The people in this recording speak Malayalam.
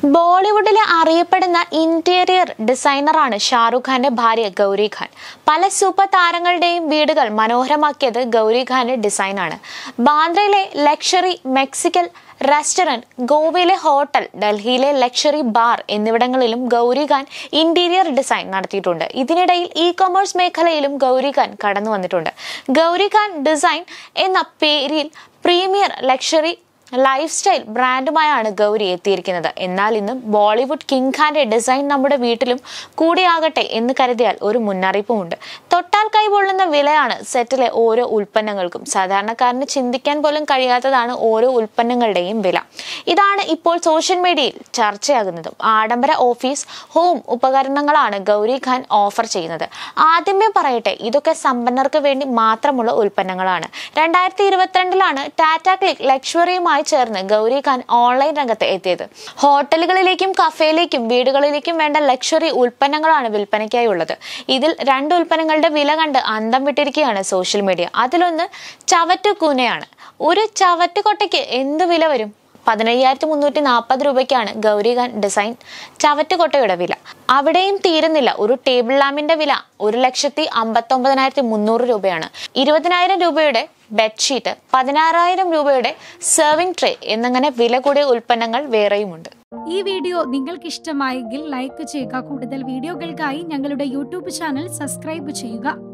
ബോളിവുഡിലെ അറിയപ്പെടുന്ന ഇന്റീരിയർ ഡിസൈനറാണ് ഷാറുഖ് ഖാന്റെ ഭാര്യ ഗൗരി ഖാൻ പല സൂപ്പർ താരങ്ങളുടെയും വീടുകൾ മനോഹരമാക്കിയത് ഗൗരി ഖാന്റെ ഡിസൈനാണ് ബാന്ദ്രയിലെ ലക്ഷറി മെക്സിക്കൽ റെസ്റ്റോറന്റ് ഗോവയിലെ ഹോട്ടൽ ഡൽഹിയിലെ ലക്ഷറി ബാർ എന്നിവിടങ്ങളിലും ഗൗരി ഖാൻ ഇന്റീരിയർ ഡിസൈൻ നടത്തിയിട്ടുണ്ട് ഇതിനിടയിൽ ഇ കൊമേഴ്സ് മേഖലയിലും ഗൗരി ഖാൻ കടന്നു വന്നിട്ടുണ്ട് ഗൗരി ഖാൻ ഡിസൈൻ എന്ന പേരിൽ പ്രീമിയർ ലക്ഷറി ലൈഫ് സ്റ്റൈൽ ബ്രാൻഡുമായാണ് ഗൗരി എത്തിയിരിക്കുന്നത് എന്നാൽ ഇന്നും ബോളിവുഡ് കിങ് ഖാന്റെ ഡിസൈൻ നമ്മുടെ വീട്ടിലും കൂടിയാകട്ടെ എന്ന് കരുതിയാൽ ഒരു മുന്നറിയിപ്പുമുണ്ട് തൊട്ടാൽ കൈപൊള്ളുന്ന വിലയാണ് സെറ്റിലെ ഓരോ ഉൽപ്പന്നങ്ങൾക്കും സാധാരണക്കാരന് ചിന്തിക്കാൻ പോലും കഴിയാത്തതാണ് ഓരോ ഉൽപ്പന്നങ്ങളുടെയും വില ഇതാണ് ഇപ്പോൾ സോഷ്യൽ മീഡിയയിൽ ചർച്ചയാകുന്നതും ആഡംബര ഓഫീസ് ഹോം ഉപകരണങ്ങളാണ് ഗൗരി ഖാൻ ഓഫർ ചെയ്യുന്നത് ആദ്യമേ പറയട്ടെ ഇതൊക്കെ സമ്പന്നർക്ക് വേണ്ടി മാത്രമുള്ള ഉൽപ്പന്നങ്ങളാണ് രണ്ടായിരത്തി ഇരുപത്തിരണ്ടിലാണ് ടാറ്റ ക്ലിക്ക് ലക്ഷറിയുമായി ചേർന്ന് ഗൗരി ഖാൻ ഓൺലൈൻ രംഗത്ത് എത്തിയത് ഹോട്ടലുകളിലേക്കും കഫേയിലേക്കും വീടുകളിലേക്കും വേണ്ട ലക്ഷറി ഉൽപ്പന്നങ്ങളാണ് വിൽപ്പനയ്ക്കായി ഉള്ളത് ഇതിൽ രണ്ട് ഉൽപ്പന്നങ്ങളുടെ വില കണ്ട് അന്തം വിട്ടിരിക്കുകയാണ് സോഷ്യൽ മീഡിയ അതിലൊന്ന് ചവറ്റുകൂനയാണ് ഒരു ചവറ്റുകൊട്ടയ്ക്ക് എന്ത് വില വരും പതിനയ്യായിരത്തി മുന്നൂറ്റി നാൽപ്പത് രൂപയ്ക്കാണ് ഗൗരിഖാൻ ഡിസൈൻ ചവറ്റുകൊട്ടയുടെ വില അവിടെയും തീരുന്നില്ല ഒരു ടേബിൾ ലാമ്പിന്റെ വില ഒരു ലക്ഷത്തി അമ്പത്തൊമ്പതിനായിരത്തി മുന്നൂറ് രൂപയാണ് ഇരുപതിനായിരം രൂപയുടെ ബെഡ്ഷീറ്റ് പതിനാറായിരം രൂപയുടെ സെർവിംഗ് ട്രേ എന്നിങ്ങനെ വില കൂടിയ ഉൽപ്പന്നങ്ങൾ വേറെയുമുണ്ട് ഈ വീഡിയോ നിങ്ങൾക്ക് ഇഷ്ടമായെങ്കിൽ ലൈക്ക് ചെയ്യുക കൂടുതൽ വീഡിയോകൾക്കായി ഞങ്ങളുടെ യൂട്യൂബ് ചാനൽ സബ്സ്ക്രൈബ് ചെയ്യുക